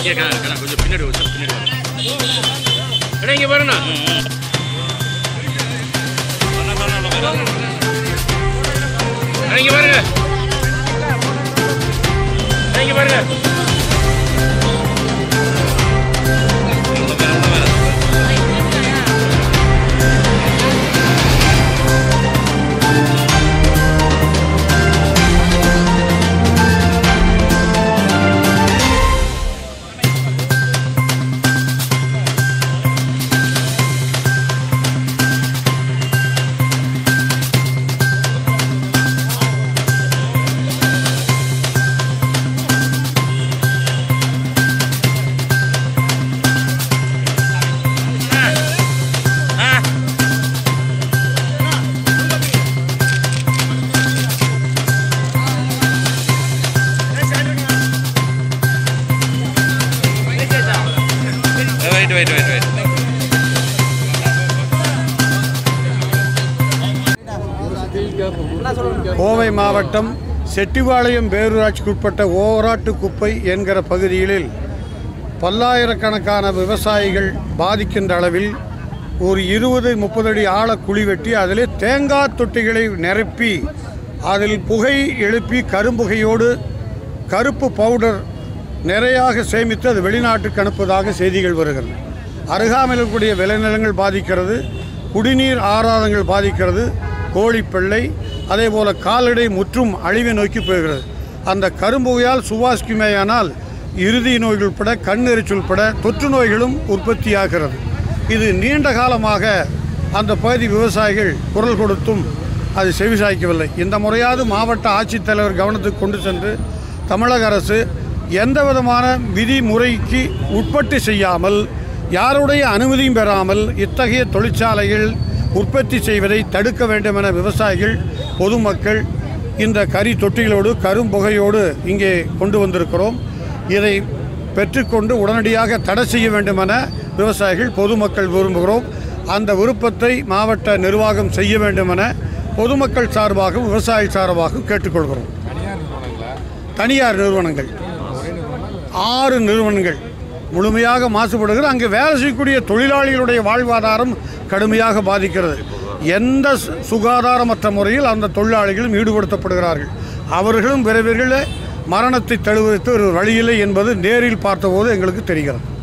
இங்கே கண்ணா கண்ணா கொஞ்சம் பின்னாடி ஒரு step பின்னாடி வாங்க. அண்ணா இங்கே பாருண்ணா அண்ணா இங்கே பாருங்க அண்ணா இங்கே பாருங்க wait wait wait wait Kovai மாவட்டம் செட்டிபாளையம் பேரூராட்சிக்குட்பட்ட ஓராட்டு குப்பை என்கிற பகுதிகளில் பல்லாயிரக்கணக்கான விவசாயிகள் பாதிக்கின்ற அளவில் ஒரு இருபது முப்பது அடி ஆழ குழி வெட்டி அதிலே தேங்காய் தொட்டிகளை நிரப்பி அதில் புகை எழுப்பி கரும்புகையோடு கருப்பு பவுடர் நிறையாக சேமித்து அது வெளிநாட்டுக்கு அனுப்புவதாக செய்திகள் வருகிறது அருகாமையில் இருக்கக்கூடிய விளைநிலங்கள் பாதிக்கிறது குடிநீர் ஆதாரங்கள் பாதிக்கிறது கோழிப்பிள்ளை அதே போல கால்நடை முற்றும் அழிவை நோக்கி போகிறது அந்த கரும்புகையால் சுவாசிக்குமேயானால் இறுதி நோய்கள் உட்பட கண் எரிச்சல் உட்பட தொற்று நோய்களும் உற்பத்தியாகிறது இது நீண்ட காலமாக அந்த பகுதி விவசாயிகள் குரல் கொடுத்தும் அது செவிசாய்க்கவில்லை இந்த முறையாவது மாவட்ட ஆட்சித்தலைவர் கவனத்துக்கு கொண்டு சென்று தமிழக அரசு எந்த விதமான விதிமுறைக்கு உட்பட்டு செய்யாமல் யாருடைய அனுமதியும் பெறாமல் இத்தகைய தொழிற்சாலைகள் உற்பத்தி செய்வதை தடுக்க வேண்டும் என விவசாயிகள் பொதுமக்கள் இந்த கறி தொட்டிகளோடு கரும்புகையோடு இங்கே கொண்டு வந்திருக்கிறோம் இதை பெற்றுக்கொண்டு உடனடியாக தடை செய்ய வேண்டும் என விவசாயிகள் பொதுமக்கள் விரும்புகிறோம் அந்த விருப்பத்தை மாவட்ட நிர்வாகம் செய்ய வேண்டும் என பொதுமக்கள் சார்பாகவும் விவசாயி சார்பாகவும் கேட்டுக்கொள்கிறோம் தனியார் நிறுவனங்கள் ஆறு நிறுவனங்கள் முழுமையாக மாசுபடுகிறது அங்கே வேலை செய்யக்கூடிய தொழிலாளிகளுடைய வாழ்வாதாரம் கடுமையாக பாதிக்கிறது எந்த சு- சுகாதாரமற்ற முறையில் அந்த தொழிலாளிகளும் ஈடுபடுத்தப்படுகிறார்கள் அவர்களும் விரைவில் மரணத்தை தழுவித்து ஒரு வழியில்லை என்பது நேரில் பார்த்தபோது எங்களுக்கு தெரிகிறது